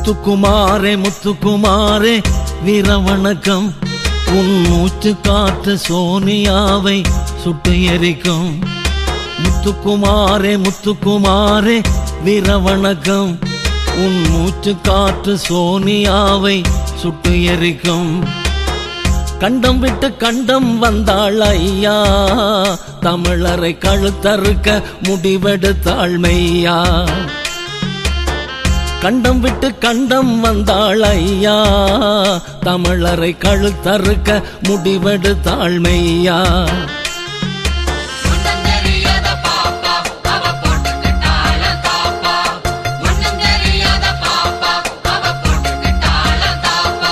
முத்துக்குமாரே முத்துக்குமாரே வீர வணக்கம் உன் மூச்சு காற்று சோனியாவை சுட்டு எரிக்கும் முத்துக்குமாரே முத்துக்குமாரே வீர வணக்கம் உன் மூச்சு காற்று சோனியாவை சுட்டு எரிக்கும் கண்டம் விட்டு கண்டம் வந்தாள் ஐயா தமிழரை கழுத்தறுக்க முடிவெடுத்தாள் மெய்யா கண்டம் விட்டு கண்டம் வந்தாள் ஐயா தமிழரை கழுத்தறுக்க முடிவெடுத்தாள் மெய்யா ஒண்ணும் தெரியாத பாப்பா அவ போட்டுக்கிட்டால தாப்பா ஒண்ணும் தெரியாத பாப்பா அவ போட்டுக்கிட்டால தாப்பா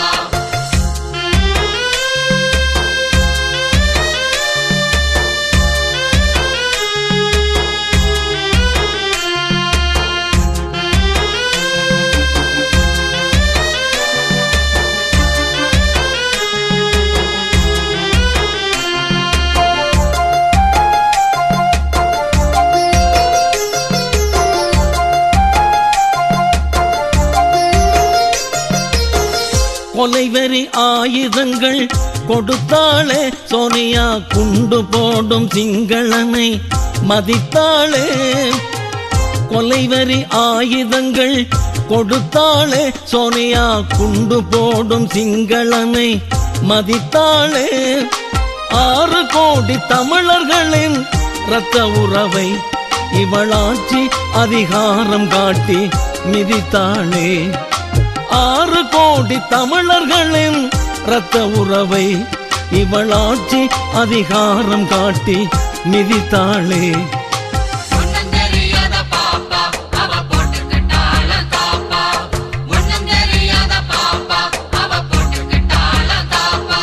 கொலைவெறி ஆயுதங்கள் கொடுத்தாளே சோனியா குண்டு போடும் சிங்களனை மதித்தாளே கொலைவெறி ஆயுதங்கள் கொடுத்தாளே சோனியா குண்டு போடும் சிங்களனை மதித்தாளே ஆறு கோடி தமிழர்களின் இரத்த உறவை இவளாட்சி அதிகாரம் காட்டி மிதித்தாளே ஆறு கோடி தமிழர்களின் இரத்த உறவை இவளாட்சி அதிகாரம் காட்டி மிதித்தாளே ஒண்ணும் தெரியாத பாப்பா அவ போட்டுக்கிட்டால தாப்பா ஒண்ணும் தெரியாத பாப்பா அவ போட்டுக்கிட்டால தாப்பா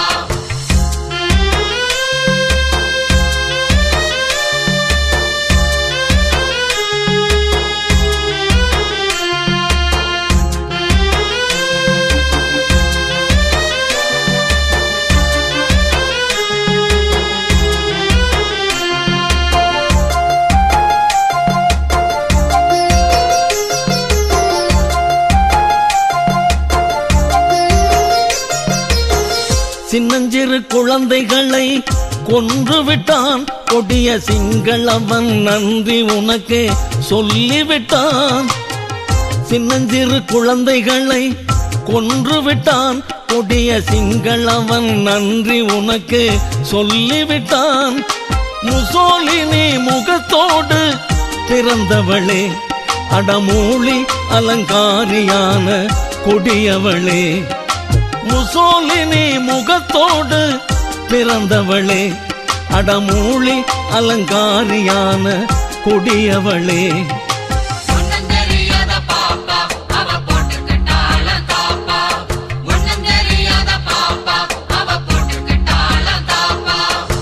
சின்னஞ்சிறு குழந்தைகளை கொன்று விட்டான் கொடிய சிங்களவன் நன்றி உனக்கே சொல்லிவிட்டான் சின்னஞ்சிறு குழந்தைகளை கொன்று விட்டான் கொடிய சிங்களவன் நன்றி உனக்கு சொல்லிவிட்டான் முசோலினி முகத்தோடு பிறந்தவளே அடமூழி அலங்காரியான கொடியவளே முசோலினி முகத்தோடு பிறந்தவளே அடமூழி அலங்காரியான கொடியவளே ஒண்ணும் தெரியாத பாப்பா அவ போட்டுக்கிட்டால தாப்பா ஒண்ணும் தெரியாத பாப்பா அவ போட்டுக்கிட்டால தாப்பா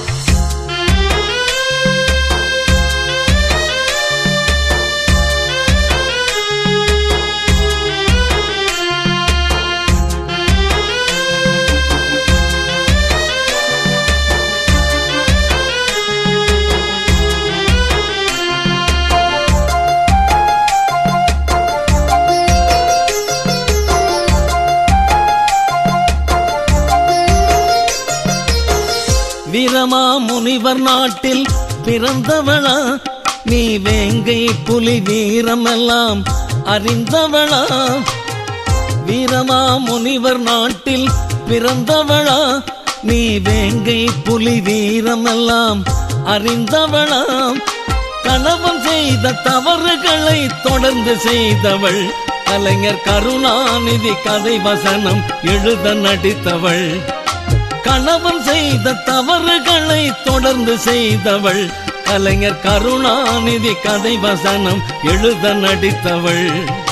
வீரமா முனிவர் நாட்டில் பிறந்தவளா நீ வேங்கை புலி வீரமெல்லாம் அறிந்தவளா வீரமா முனிவர் நாட்டில் பிறந்தவளா நீ வேங்கை புலி வீரமெல்லாம் அறிந்தவளாம் கணவன் செய்த தவறுகளை தொடர்ந்து செய்தவள் கலைஞர் கருணாநிதி கதை வசனம் எழுத நடித்தவள் கணவன் செய்த தவறுகளை தொடர்ந்து செய்தவள் கலைஞர் கருணாநிதி கதை வசனம் எழுத நடித்தவள்